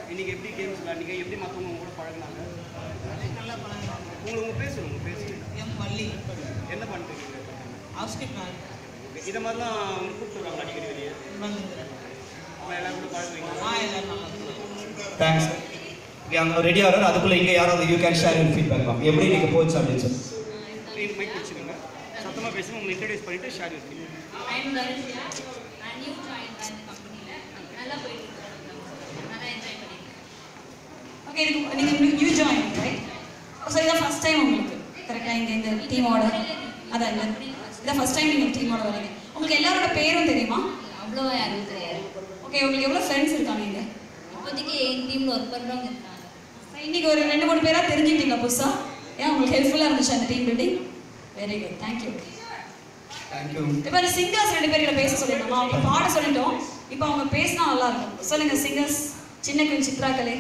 இன்னைக்கு எப்படி கேம்ஸ் விளையாண்டீங்க எப்படி மற்றவங்க உங்க கூட பழகுனாங்க நல்லா பழகுறாங்க உங்களுக்கு உங்க பேர் சொல்லுங்க பேர் சொல்லுங்க எம் வள்ளி என்ன பண்ணுறீங்க ஹவுஸ்கீப் மேன் இதை மாதிரிலாம் அவங்க கூப்பிட்டு வருவாங்க அடிக்கடி வெளியே வந்துருக்குறேன் அவங்க எல்லாரும் கூட பழகுவீங்க ஆ எல்லாரும் நல்லா இருக்காங்க. தேங்க்ஸ் அங்கே ரெடி ஆகிறார் அதுக்குள்ளே இங்கே யாராவது you can share your feedback ma'am எப்படி நீங்கள் போச்சு அப்படின்னு சொல்லி ப்ளீஸ் மைக் வச்சுக்கோங்க சத்தமாக பேசுங்க உங்களை இன்ட்ரடியூஸ் பண்ணிட்டு ஷேர் யூர் I'm Varishya. நான் நியூ ஜாயின் பண்ண கம்பெனியில் நல்லா போயிட்டு இருக்கு நல்லா என்ஜாய் பண்ணிட்டு ஓகே இதுக்கு நீங்கள் நியூ ஜாயின் ரைட் ஸோ இதான் ஃபஸ்ட் டைம் உங்களுக்கு கரெக்டாக இங்கே இந்த டீமோட அதான் இல்லை இதான் ஃபஸ்ட் டைம் நீங்கள் டீமோட வரீங்க உங்களுக்கு எல்லாரோட பேரும் தெரியுமா அவ்வளோவா யாரும் தெரியாது ஓகே உங்களுக்கு எவ்வளோ ஃப்ரெண்ட்ஸ் இருக்காங்க இங்கே இப்போதைக்கு என் டீமில் ஒர்க் பண்ணுறவங்க இருக்காங்க இன்னைக்கு ஒரு ரெண்டு மூணு பேராக தெரிஞ்சுக்கிட்டீங்களா புதுசாக ஏன் உங்களுக்கு ஹெல்ப்ஃபுல்லாக இருந்துச்சு அந்த team building very good thank you thank you இப்போ அந்த சிங்கர்ஸ் ரெண்டு பேர்கிட்ட பேச சொல்லிட்டோமா அவங்க பாட சொல்லிட்டோம் இப்போ அவங்க பேசினா நல்லா இருக்கும் சொல்லுங்க சிங்கர்ஸ் சின்ன குயின் சித்ரா கலை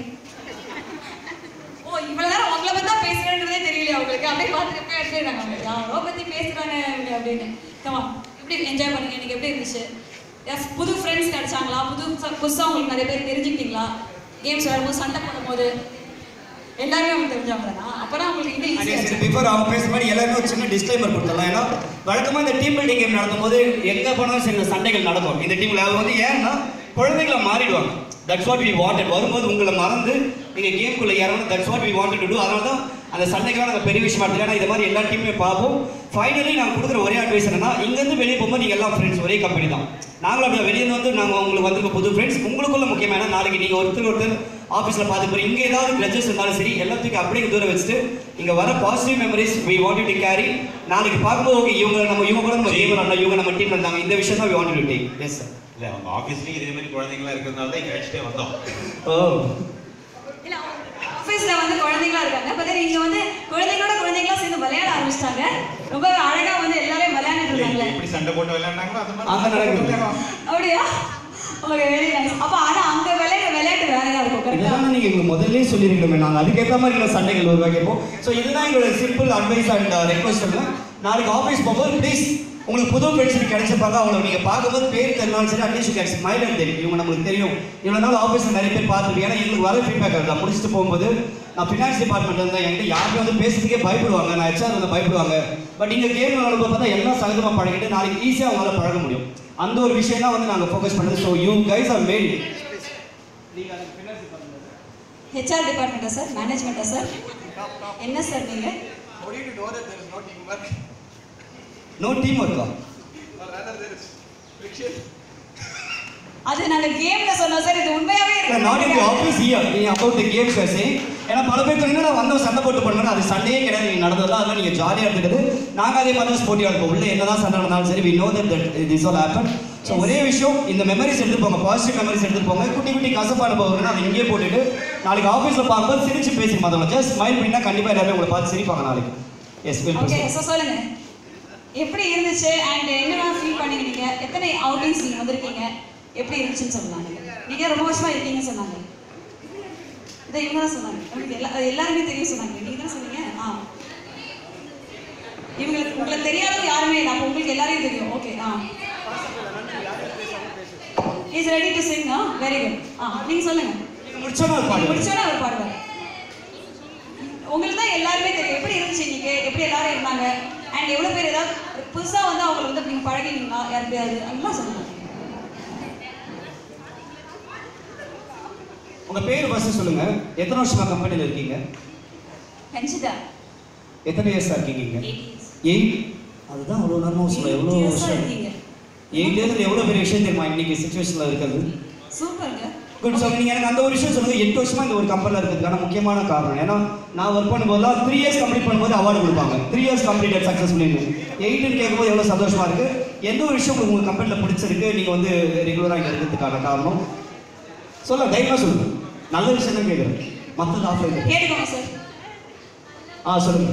ஓ இவ்வளவு நேரம் உங்களை பத்தி தான் பேசுறேன்றதே தெரியல அவங்களுக்கு அப்படியே பார்த்துட்டு போய் எடுத்துருக்காங்க அவங்க யாரோ பத்தி பேசுறாங்க இவங்க அப்படின்னு கமா எப்படி என்ஜாய் பண்ணீங்க எனக்கு எப்படி இருந்துச்சு Yes, புது ஃப்ரெண்ட்ஸ் கிடைச்சாங்களா புது புதுசாக உங்களுக்கு நிறைய பேர் தெரிஞ்சுக்கிட்டீங்களா கேம்ஸ் விளையாடும்போது சண்டை போடும்போது எல்லாருமே அவங்க தெரிஞ்சவங்க தானா அப்பதான் உங்களுக்கு இன்னும் ஈஸியாக சரி பிஃபோர் அவங்க பேசுற மாதிரி எல்லாருமே ஒரு சின்ன டிஸ்க்ளைமர் கொடுத்துடலாம் ஏன்னா வழக்கமாக இந்த டீம் பில்டிங் கேம் நடக்கும்போது எங்கே போனாலும் சரி இந்த சண்டைகள் நடக்கும் இந்த டீமில் அவங்க வந்து ஏன்னா குழந்தைகளை மாறிடுவாங்க தட்ஸ் வாட் வி வாண்டட் வரும்போது உங்களை மறந்து நீங்கள் கேம்குள்ளே இறங்கணும் that's what we wanted to do அதனால தான் அந்த சண்டைக்கெல்லாம் நாங்கள் பெரிய விஷயமா எடுத்துக்கலாம் ஏன்னா இது மாதிரி எல்லா டீமுமே பார்ப்போம் ஃபைனலி நாங்கள் கொடுக்குற ஒரே அட்வைஸ் என்னன்னா இங்கேருந்து வெளியே போகும்போது நீங்கள் எல்லாம் ஃப்ரெண்ட்ஸ் ஒரே கம்பெனி தான் நாங்களும் அப்படி வெளியே வந்து நாங்கள் உங்களுக்கு வந்திருக்க புது ஃப்ரெண்ட்ஸ் உங்களுக்குள்ள முக்கியமான நாளைக்கு நீங்கள் ஒருத்தர் ஒருத்தர் ஆஃபீஸில் பார்த்து போகிறீங்க இங்கே ஏதாவது கிளச்சஸ் இருந்தாலும் சரி எல்லாத்துக்கும் அப்படியே தூரம் வச்சுட்டு இங்கே வர positive memories we want to carry நாளைக்கு பார்க்கும்போது ஓகே இவங்க நம்ம இவங்க கூட நம்ம கேம் விளாண்டோம் இவங்க நம்ம டீம் இருந்தாங்க இந்த விஷயம் தான் we want to take yes sir இல்ல அவங்க ஆஃபீஸ்லயும் இதே மாதிரி குழந்தைங்களா இருக்கிறதுனால தான் இங்க அழைச்சிட்டே வந்தோம் ஓ இல்ல ஆஃபீஸ்ல வந்து குழந்தைங்களா இருக்காங்க பார்த்தா இங்க வந்து குழந்தைங்களோட குழந்தைங்களா சேர்ந்து விளையாட ஆரம்பிச்சிட்டாங்க ரொம்ப அழகா வந்து எல்லாரும் விளையாண்டுட்டு இருந்தாங்க எப்படி சண்டை போட்டு விளையாண்டாங்களோ அது அங்க நடக்குது. அப்படியா ஓகே வெரி நைஸ் அப்ப ஆனா அங்க விளையாடுற விளையாட்டு வேறையா இருக்கும் கரெக்டா இதெல்லாம் நீங்கள் எங்களுக்கு முதல்ல சொல்லியிருக்கணுமே நாங்கள் அதுக்கேற்ற மாதிரி இல்லை சண்டைகள் உருவாக்கிப்போம் ஸோ இதுதான் எங்களோட சிம்பிள் அட்வைஸ் அண்ட் ரெக்வஸ்ட் நாளைக்கு ஆஃபீஸ் போகும்போது ப்ளீஸ் உங்களுக்கு புது ஃப்ரெண்ட்ஸ் கிடைச்சிருப்பாங்க அவங்களை நீங்கள் பார்க்கும்போது பேர் தெரியலாம் சரி அட்லீஸ்ட் கேட் ஸ்மைல் அண்ட் தெரியும் இவங்க நம்மளுக்கு தெரியும் இவ்வளோ நாள் ஆஃபீஸில் நிறைய பேர் பார்த்துருப்பீங்க ஏன்னா எங்களுக்கு வர ஃபீட்பேக் வருது நான் முடிச்சுட்டு போகும்போது நான் ஃபினான்ஸ் டிபார்ட்மெண்ட் இருந்தால் என்கிட்ட யாருமே வந்து பேசுறதுக்கே பயப்படுவாங்க நான் ஹெச்ஆர் வந்து பயப்படுவாங்க பட் இங்கே கேம் விளையாடும்போது பார்த்தா எல்லாம் சகஜமாக பழகிட்டு நாளைக்கு ஈஸியாக அவங்களால பழக முடியும் அந்த ஒரு விஷயம் தான் வந்து நாங்கள் ஃபோக்கஸ் பண்ணுறது so you guys are mad நீங்கள் அதுக்கு பின்னாடி பண்ணுறது ஹெச்ஆர் டிபார்ட்மெண்ட்டா சார் மேனேஜ்மெண்ட்டா சார் என்ன சார் நீங்க How do you know that there is no teamwork no team ஒர்க்கா or rather there is friction? அது நாங்க கேம்ல சொன்னோம் சார் இது உண்மையாவே நாட் இன் தி இருக்கு ஆஃபீஸ் ஹியர் நீ அபவுட் தி கேம்ஸ் பேசி ஏன்னா பல பேர் சொன்னீங்க நான் வந்தோம் சண்டை போட்டு பண்ணுவேன் அது சண்டையே கிடையாது நீங்க நடந்ததெல்லாம் அதெல்லாம் நீங்க ஜாலியாக எடுத்துக்கிட்டு நாங்கள் அதே மாதிரி தான் ஸ்போர்ட்டியாக இருப்போம் உள்ள என்னதான் சண்டை நடந்தாலும் சரி we know that that this all happen so ஒரே விஷயம் இந்த மெமரிஸ் எடுத்து போங்க பாசிட்டிவ் மெமரிஸ் எடுத்து போங்க குட்டி குட்டி கசப்பான போகிறதுனா அதை இங்கேயே போட்டுட்டு நாளைக்கு ஆஃபீஸில் பார்க்கும்போது சிரிச்சு பேசி மற்றவங்க ஜஸ்ட் ஸ்மைல் பண்ணினா கண்டிப்பாக எல்லாருமே உங்களை பார்த்து சிரிப்பாங்க நாளைக்கு எஸ் வெல் ஓகே ஸோ சொல்லுங்க எப்படி இருந்துச்சு அண்ட் என்னெல்லாம் ஃபீல் பண்ணீங்க நீங்க எத்தனை அவுட்டிங்ஸ் நீங்க வந்திருக்கீங்க எப்படி இருந்துச்சுன்னு சொல்லலாம் நீங்க நீங்க ரொம்ப வருஷமா இருக்கீங்கன்னு சொன்னாங்க இதை இவங்க தான் சொன்னாங்க உங்களுக்கு எல்லா அது எல்லாருமே தெரியும் சொன்னாங்க நீங்க தான் சொன்னீங்க ஆ இவங்களுக்கு உங்களுக்கு தெரியாதவங்க யாருமே இல்லை அப்போ உங்களுக்கு எல்லாரையும் தெரியும் okay ah is ready to sing ah very good ah நீங்க சொல்லுங்க நீங்கள் முடிச்சோன்னா ஒரு பாடு முடிச்சோட அவர் பாடுவார் உங்களுக்கு தான் எல்லாருமே தெரியும் எப்படி இருந்துச்சு இன்னைக்கு எப்படி எல்லாரும் இருந்தாங்க அண்ட் எவ்வளோ பேர் ஏதாவது புதுசா வந்து அவங்களை வந்து நீங்க பழகினீங்களா யாருக்கையாவது அதெல்லாம் சொல்லுங்க உங்கள் பேர் ஃபஸ்ட்டு சொல்லுங்க எத்தனை வருஷமா கம்பெனியில் இருக்கீங்க ரஞ்சிதா எத்தனை இயர்ஸாக இருக்கீங்க இங்கே எயிட் எயிட் அதுதான் அவ்வளோ நேரமாக சொல்ல எவ்வளோ வருஷம் இருக்கீங்க எயிட் இயர்ஸில் எவ்வளோ பெரிய விஷயம் தெரியுமா இன்னைக்கு சுச்சுவேஷனில் இருக்கிறது சூப்பருங்க குட் சார் நீங்கள் எனக்கு அந்த ஒரு விஷயம் சொல்லுங்க எட்டு வருஷமா இந்த ஒரு கம்பெனியில் இருக்கிறதுக்கான முக்கியமான காரணம் ஏன்னா நான் ஒர்க் பண்ணும்போதெல்லாம் த்ரீ இயர்ஸ் கம்ப்ளீட் பண்ணும்போது அவார்டு கொடுப்பாங்க த்ரீ இயர்ஸ் கம்ப்ளீட்டட் சக்ஸஸ்ஃபுல்லி எயிட்டுன்னு கேட்கும்போது எவ்வளோ சந்தோஷமா இருக்கு எந்த ஒரு விஷயம் உங்களுக்கு உங்கள் கம்பெனியில் பிடிச்சிருக்கு நீங்கள் வந்து ரெகுலராக இங்கே இருக்கிறதுக்கான காரணம் சொல்ல தைரியமாக சொல்லுங்க நல்ல விஷயம் தான் கேட்குறேன் மற்றது ஆஃபர் கேட்டுக்கோங்க சார் ஆ சொல்லுங்க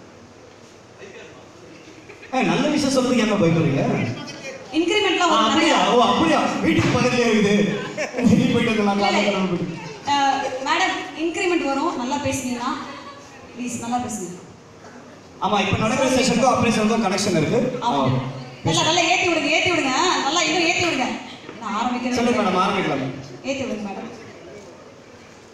ஏ நல்ல விஷயம் சொல்றதுக்கு என்ன பயப்படுறீங்க இன்க்ரிமெண்ட்லாம் ஆ, ஒரு அப்படியா நிறையா ஓ அப்படியா வீட்டுக்கு பக்கத்துலயே இருக்குது வீட்டுக்கு போயிட்டு வந்துடலாம் காலையில கிளம்பி போயிட்டு. மேடம் இன்க்ரிமெண்ட் வரும் நல்லா பேசுனீங்கன்னா ப்ளீஸ் நல்லா பேசுங்க ஆமா இப்போ நடக்கிற செஷனுக்கும் ஆப்ரேஷனுக்கும் கனெக்ஷன் இருக்கு ஆமா ஆ. நல்லா நல்லா ஏத்தி விடுங்க ஏத்தி விடுங்க நல்லா இன்னும் ஏத்தி விடுங்க நான் ஆரம்பிக்கிறேன் சொல்லுங்க மேடம் ஆரம்பிக்கலாம் ஏத்தி விடுங்க மேடம்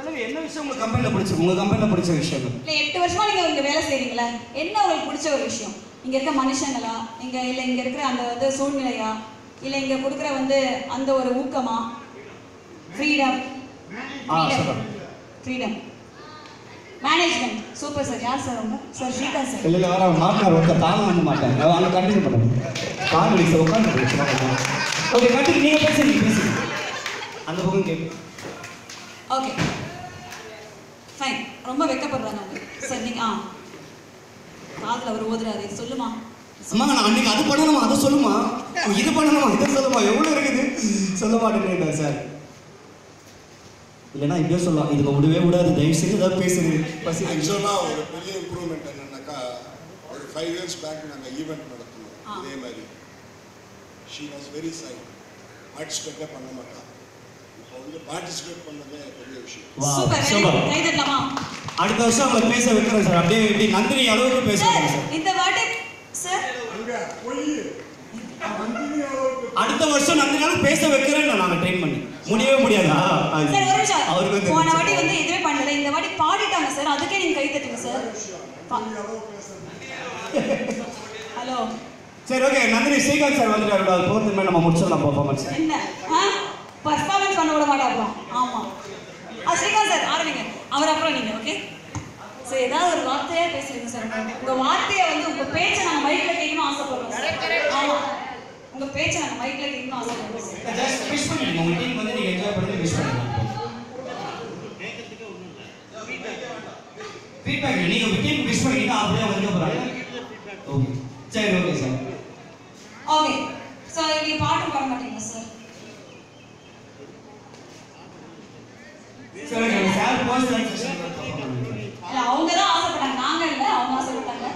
சொல்லுங்க என்ன விஷயம் உங்க கம்பெனில பிடிச்ச உங்க கம்பெனில பிடிச்ச விஷயம் இல்ல எட்டு வருஷமா நீங்க இங்க வேலை செய்றீங்களா என்ன உங்களுக்கு பிடிச்ச ஒரு விஷயம் இங்க இருக்க மனுஷங்களா இங்க இல்ல இங்க இருக்கிற அந்த வந்து சூழ்நிலையா இல்ல இங்க கொடுக்குற வந்து அந்த ஒரு ஊக்கமா ஃப்ரீடம் ஆ சொல்லுங்க ஃப்ரீடம் மேனேஜ்மெண்ட் சூப்பர் சார் யார் சார் உங்க சார் ஸ்ரீகாந்த் சார் இல்ல இல்ல வர மாட்டினார் ஒருத்தர் தானும் வந்து மாட்டேன் நான் அங்க கண்டினியூ பண்ணுங்க காணொலி சார் உட்காந்து ஓகே கண்டினியூ நீங்க பேசுங்க பேசுங்க அந்த பக்கம் கேட்கு ஓகே ஃபைன் ரொம்ப வெக்கப்படுறாங்க அவங்க சார் நீங்க ஆ காதுல அவர் ஓதுறாரு சொல்லுமா அம்மா நான் அன்னைக்கு அது பண்ணணுமா அதை சொல்லுமா இது பண்ணணுமா இதை சொல்லுமா எவ்வளவு இருக்குது சொல்ல மாட்டேங்கிறேன் சார் இல்லைன்னா இப்படியே சொல்லலாம் இதுக்கு விடவே விடாது தயவு செய்து ஏதாவது பேசுங்க பசி ஆக்சுவலாக ஒரு பெரிய இம்ப்ரூவ்மெண்ட் என்னன்னாக்கா ஒரு ஃபைவ் இயர்ஸ் பேக் நாங்கள் ஈவெண்ட் நடத்தினோம் ஆ. இதே மாதிரி ஷீ வாஸ் வெரி சை பார்ட்டிசிபேட்டே பண்ண மாட்டா இப்போ வந்து பார்ட்டிசிபேட் பண்ணதே பெரிய விஷயம் Wow, சூப்பர் super. கை தட்டலாமா அடுத்த வருஷம் அவங்களை பேச வைக்கிறேன் சார் அப்படியே இப்படி நந்தினி அளவுக்கு சார் பேசுறேன் சார் இந்த வாட்டி சார் அடுத்த வருஷம் நந்தினாலும் பேச வைக்கிறேன் நாங்க ட்ரெயின் பண்ணி முடியவே முடியாதா அது- சார் ஒரு நிமிஷம் அவருக்கு வந்து போன வாட்டி வந்து எதுவுமே பண்ணல இந்த வாட்டி பாடிட்டாங்க சார் அதுக்கே நீங்க கை தட்டுங்க சார் ஹலோ சரி ஓகே நந்தினி ஸ்ரீகாந்த் சார் வந்துட்டு அது போகிறது மாதிரி நம்ம முடிச்சிடலாம் பர்ஃபார்மன்ஸ் என்ன ஆ பர்ஃபார்மன்ஸ் பண்ண விட மாட்டாங்க ஆமா ஆ ஸ்ரீகாந்த் சார் ஆரம்பிங்க அவர் அப்புறம் நீங்க ஓகே சரி ஏதாவது ஒரு வார்த்தையா பேசுறீங்க சார் உங்க வார்த்தையை வந்து உங்க பேச்சை நாங்க மைக்ல கேட்கணும் ஆசைப்படுறோம் சார் ஆமா உங்க பேச்சை நாங்க மைக்ல கேட்கணும் ஆசைப்படுறோம் சார் ஜஸ்ட் விஷ் பண்ணிடுங்க உங்க டீம் வந்து நீங்க என்ஜாய் பண்ணி விஷ் பண்ணிடுங்க ஃபீட்பேக் நீங்க உங்க டீம் விஷ் பண்ணிட்டா அப்படியே வந்து போறாங்க ஓகே சரி ஓகே சார் ஓகே ஸோ நீங்க பாட்டு பாட மாட்டீங்களா சார் சரி ஓகே சார் போஸ்ட் செஷன் இல்ல அவங்க தான் ஆசைப்பட்டாங்க நாங்க இல்ல அவங்க ஆசைப்பட்டாங்க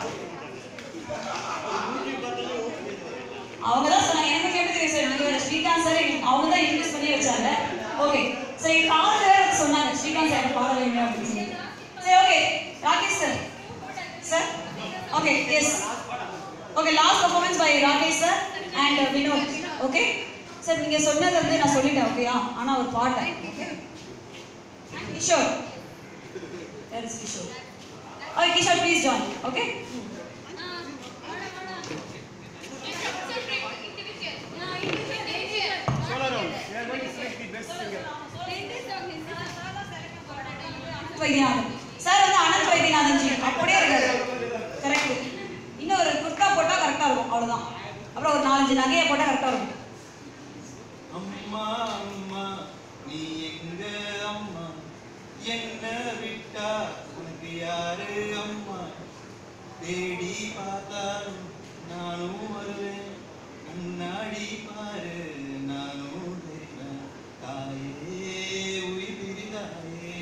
அவங்க தான் சொன்னாங்க எனக்கு எப்படி தெரியும் சார் எனக்கு வேற ஸ்ரீகாந்த் சார் அவங்க தான் இன்ட்ரெஸ்ட் பண்ணி வச்சாங்க ஓகே சரி பாட வேற சொன்னாங்க ஸ்ரீகாந்த் சார் பாட வேணும் அப்படின்னு சொல்லி சரி okay Rakesh sir sir okay yes okay last performance by Rakesh sir and Vinod okay sir நீங்க சொன்னது வந்து நான் சொல்லிட்டேன் ஓகேயா ஆனா ஒரு பாட்டை okay Kishore That is Kishore. Okay, Kishore, please join. Okay? Vaidyanathan sir வந்து அனந்த் வைத்தியநாதன் ஜி அப்படியே இருக்காரு கரெக்ட் இன்னும் ஒரு குர்தா போட்டா கரெக்டா இருக்கும் அவ்வளவுதான் அப்புறம் ஒரு நாலஞ்சு நகையை போட்டா கரெக்டா இருக்கும் அம்மா அம்மா நீ எங்க அம்மா என்ன விட்டா உனக்கு யாரு அம்மா தேடி பார்த்தாலும் நானும் வருவேன் கண்ணாடி பாரு நானும் தெரிவேன் தாயே உயிர் பிரிதாயே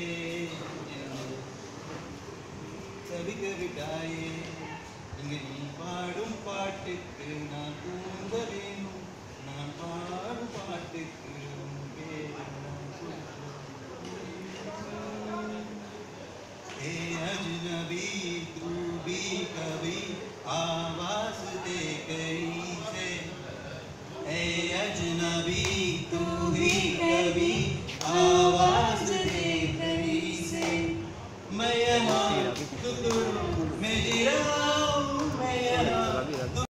தவிக்க விட்டாயே இங்க நீ பாடும் பாட்டுக்கு நான் தூங்க வேணும் நான் பாடும் பாட்டுக்கு உன் பேரை நான் சொல்றேன். हे अजनबी तू भी कभी आवाज दे गई से हे अजनबी तू ही